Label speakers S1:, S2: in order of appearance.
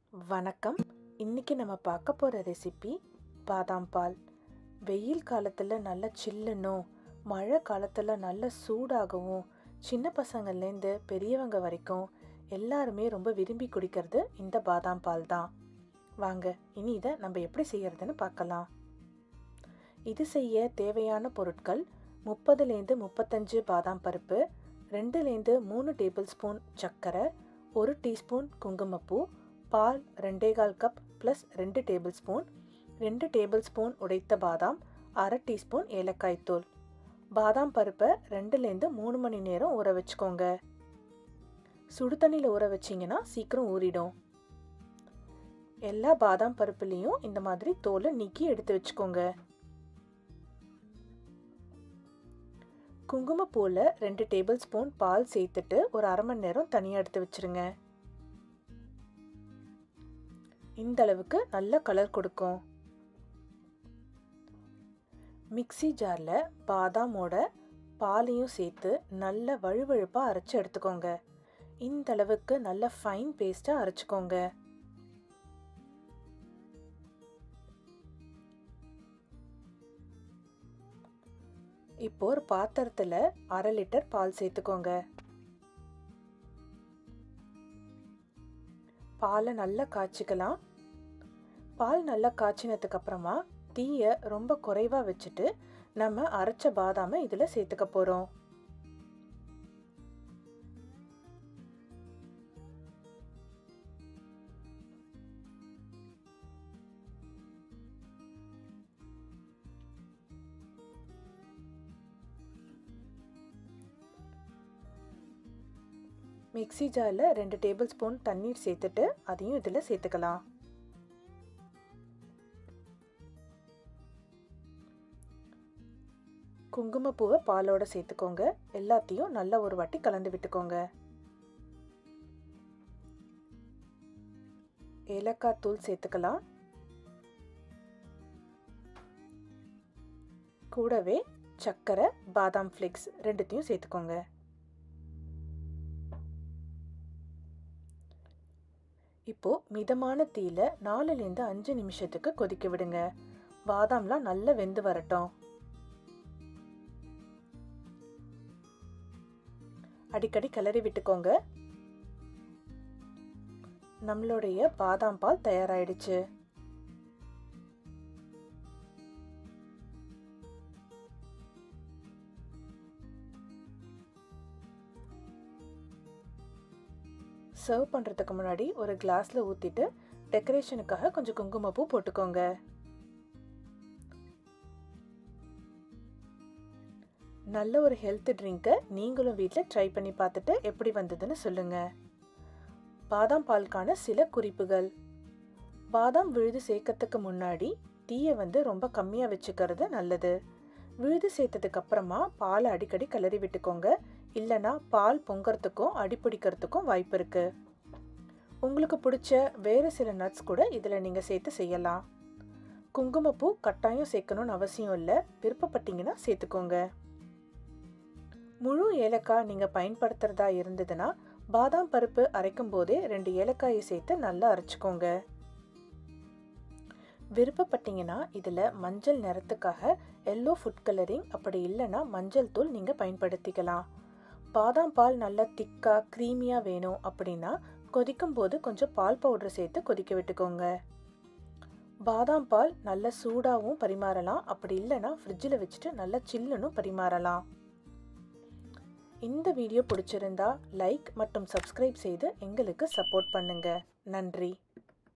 S1: வணக்கம் இன்னைக்கு நம்ம பார்க்க போகிற ரெசிபி பாதாம் பால் வெயில் காலத்தில் நல்ல சில்லுன்னும் மழை காலத்தில் நல்ல சூடாகவும் சின்ன பசங்கள்லேருந்து பெரியவங்க வரைக்கும் எல்லாருமே ரொம்ப விரும்பி குடிக்கிறது இந்த பாதாம் பால் தான் வாங்க இனி இதை நம்ம எப்படி செய்யறதுன்னு பார்க்கலாம் இது செய்ய தேவையான பொருட்கள் முப்பதுலேருந்து முப்பத்தஞ்சு பாதாம் பருப்பு ரெண்டுலேருந்து மூணு டேபிள் ஸ்பூன் சர்க்கரை ஒரு டீஸ்பூன் குங்குமப்பூ பால் ரெண்டே கால் கப் ப்ளஸ் ரெண்டு டேபிள் ஸ்பூன் ரெண்டு டேபிள் ஸ்பூன் உடைத்த பாதாம் அரை டீஸ்பூன் ஏலக்காய் தூள் பாதாம் பருப்பை ரெண்டுலேருந்து மூணு மணி நேரம் ஊற வச்சுக்கோங்க சுடு தண்ணியில் ஊற வச்சிங்கன்னா சீக்கிரம் ஊறிடும் எல்லா பாதாம் பருப்புலேயும் இந்த மாதிரி தோலை நீக்கி எடுத்து வச்சுக்கோங்க குங்குமப்பூவில் ரெண்டு டேபிள் ஸ்பூன் பால் சேர்த்துட்டு ஒரு அரை மணி நேரம் தனியாக எடுத்து வச்சுருங்க இந்த அளவுக்கு நல்ல கலர் கொடுக்கும் மிக்சி ஜாரில் பாதாமோட பாலையும் சேர்த்து நல்ல வழுவழுப்பாக அரைச்சி எடுத்துக்கோங்க இந்த அளவுக்கு நல்ல ஃபைன் பேஸ்ட்டாக அரைச்சிக்கோங்க இப்போ ஒரு பாத்திரத்தில் அரை லிட்டர் பால் சேர்த்துக்கோங்க பாலை நல்லா காய்ச்சிக்கலாம் பால் நல்லா காய்ச்சினதுக்கு அப்புறமா தீயை ரொம்ப குறைவாக வச்சுட்டு நம்ம அரைச்ச பாதாமை இதில் சேர்த்துக்க போகிறோம் மிக்சி ஜாரில் ரெண்டு டேபிள் ஸ்பூன் தண்ணீர் சேர்த்துட்டு அதையும் இதில் சேர்த்துக்கலாம் குங்குமப்பூவை பாலோட சேர்த்துக்கோங்க எல்லாத்தையும் நல்லா ஒரு வாட்டி கலந்து விட்டுக்கோங்க ஏலக்காய் தூள் சேர்த்துக்கலாம் கூடவே சர்க்கரை பாதாம் ஃப்ளேக்ஸ் ரெண்டுத்தையும் சேர்த்துக்கோங்க இப்போ மிதமான தீயில நாலுலேருந்து அஞ்சு நிமிஷத்துக்கு கொதிக்க விடுங்க பாதாம்லாம் நல்லா வெந்து வரட்டும் அடிக்கடி கிளறி விட்டுக்கோங்க நம்மளுடைய பாதாம் பால் தயாராயிடுச்சு சர்வ் பண்ணுறதுக்கு முன்னாடி ஒரு கிளாஸில் ஊற்றிட்டு டெக்கரேஷனுக்காக கொஞ்சம் குங்குமப்பூ போட்டுக்கோங்க நல்ல ஒரு ஹெல்த் ட்ரிங்க்கை நீங்களும் வீட்டில் ட்ரை பண்ணி பார்த்துட்டு எப்படி வந்ததுன்னு சொல்லுங்கள் பாதாம் பாலுக்கான சில குறிப்புகள் பாதாம் விழுது சேர்க்கறதுக்கு முன்னாடி தீயை வந்து ரொம்ப கம்மியாக வச்சுக்கிறது நல்லது விழுது சேர்த்ததுக்கு அப்புறமா பாலை அடிக்கடி கிளறி விட்டுக்கோங்க இல்லைனா பால் பொங்கறதுக்கும் அடிப்பிடிக்கிறதுக்கும் வாய்ப்பு இருக்கு உங்களுக்கு பிடிச்ச வேறு சில நட்ஸ் கூட இதில் நீங்கள் சேர்த்து செய்யலாம் குங்குமப்பூ கட்டாயம் சேர்க்கணும்னு அவசியம் இல்லை விருப்பப்பட்டீங்கன்னா சேர்த்துக்கோங்க முழு ஏலக்காய் நீங்கள் பயன்படுத்துகிறதா இருந்ததுன்னா பாதாம் பருப்பு அரைக்கும் போதே ரெண்டு ஏலக்காயை சேர்த்து நல்லா அரைச்சிக்கோங்க விருப்பப்பட்டீங்கன்னா இதில் மஞ்சள் நிறத்துக்காக எல்லோ ஃபுட் கலரிங் அப்படி இல்லைன்னா மஞ்சள் தூள் நீங்கள் பயன்படுத்திக்கலாம் பாதாம் பால் நல்லா திக்காக க்ரீமியாக வேணும் அப்படின்னா கொதிக்கும் போது கொஞ்சம் பால் பவுடர் சேர்த்து கொதிக்க விட்டுக்கோங்க பாதாம் பால் நல்ல சூடாகவும் பரிமாறலாம் அப்படி இல்லைன்னா ஃப்ரிட்ஜில் வச்சுட்டு நல்லா சில்லுன்னு பரிமாறலாம் இந்த வீடியோ பிடிச்சிருந்தா லைக் மற்றும் சப்ஸ்கிரைப் செய்து எங்களுக்கு சப்போர்ட் பண்ணுங்க நன்றி